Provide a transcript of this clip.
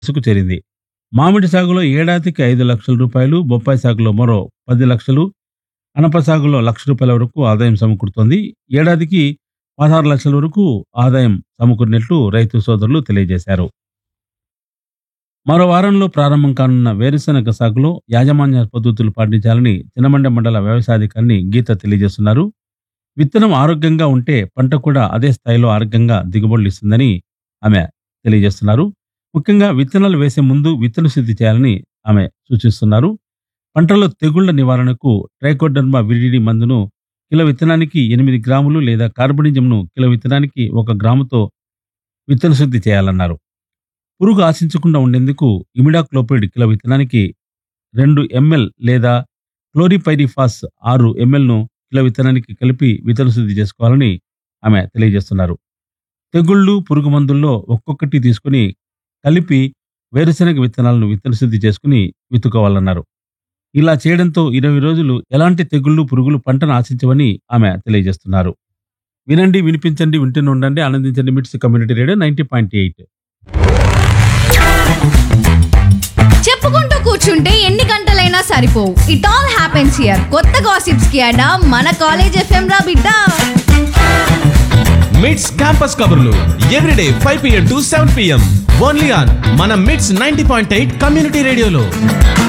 దశకు చేరింది మామిడి సాగులో ఏడాదికి ఐదు లక్షల రూపాయలు బొప్పాయి సాగులో మరో పది లక్షలు అనప సాగులో లక్ష రూపాయల వరకు ఆదాయం సమకూరుతోంది ఏడాదికి పదహారు లక్షల వరకు ఆదాయం సమకూరినట్లు రైతు సోదరులు తెలియజేశారు మరో వారంలో ప్రారంభం కానున్న వేరుశనగ సాగులో యాజమాన్య పద్ధతులు పాటించాలని చిన్నమండ మండల వ్యవసాయాధికారిని గీత తెలియజేస్తున్నారు విత్తనం ఆరోగ్యంగా ఉంటే పంట కూడా అదే స్థాయిలో ఆరోగ్యంగా దిగుబడులు ఇస్తుందని ఆమె తెలియజేస్తున్నారు ముఖ్యంగా విత్తనాలు వేసే ముందు విత్తన శుద్ధి చేయాలని ఆమె సూచిస్తున్నారు పంటలో తెగుళ్ల నివారణకు ట్రైకోడర్మా విరిడి మందును కిలో విత్తనానికి ఎనిమిది గ్రాములు లేదా కార్బనిజంను కిలో విత్తనానికి ఒక గ్రాముతో విత్తన శుద్ధి చేయాలన్నారు పురుగు ఆశించకుండా ఉండేందుకు ఇమిడాక్లోపిడ్ కిలో విత్తనానికి రెండు ఎంఎల్ లేదా క్లోరిపైరిఫాస్ ఆరు ఎంఎల్ను కిలో విత్తనానికి కలిపి విత్తన శుద్ధి చేసుకోవాలని ఆమె తెలియజేస్తున్నారు తెగుళ్ళు పురుగు మందుల్లో ఒక్కొక్కటి తీసుకుని కలిపి వేరుశనగ విత్తనాలను విత్తన శుద్ధి చేసుకుని విత్తుకోవాలన్నారు ఇలా చేయడంతో ఇరవై రోజులు ఎలాంటి తెగుళ్ళు పురుగులు పంటను ఆశించవని ఆమె తెలియజేస్తున్నారు వినండి వినిపించండి వింటూనే ఉండండి ఆనందించండి MITS community radio ninety point eight చెప్పుకుంటూ కూర్చుంటే ఎన్ని గంటలైనా సరిపోవు ఇట్ ఆల్ హ్యాపెన్స్ హియర్ కొత్త గాసిప్స్ కి అడా మన కాలేజ్ ఎఫ్ఎం రా బిడ్డ మిట్స్ క్యాంపస్ కబుర్లు everyday five PM to seven PM only on మన MITS ninety point eight community రేడియోలో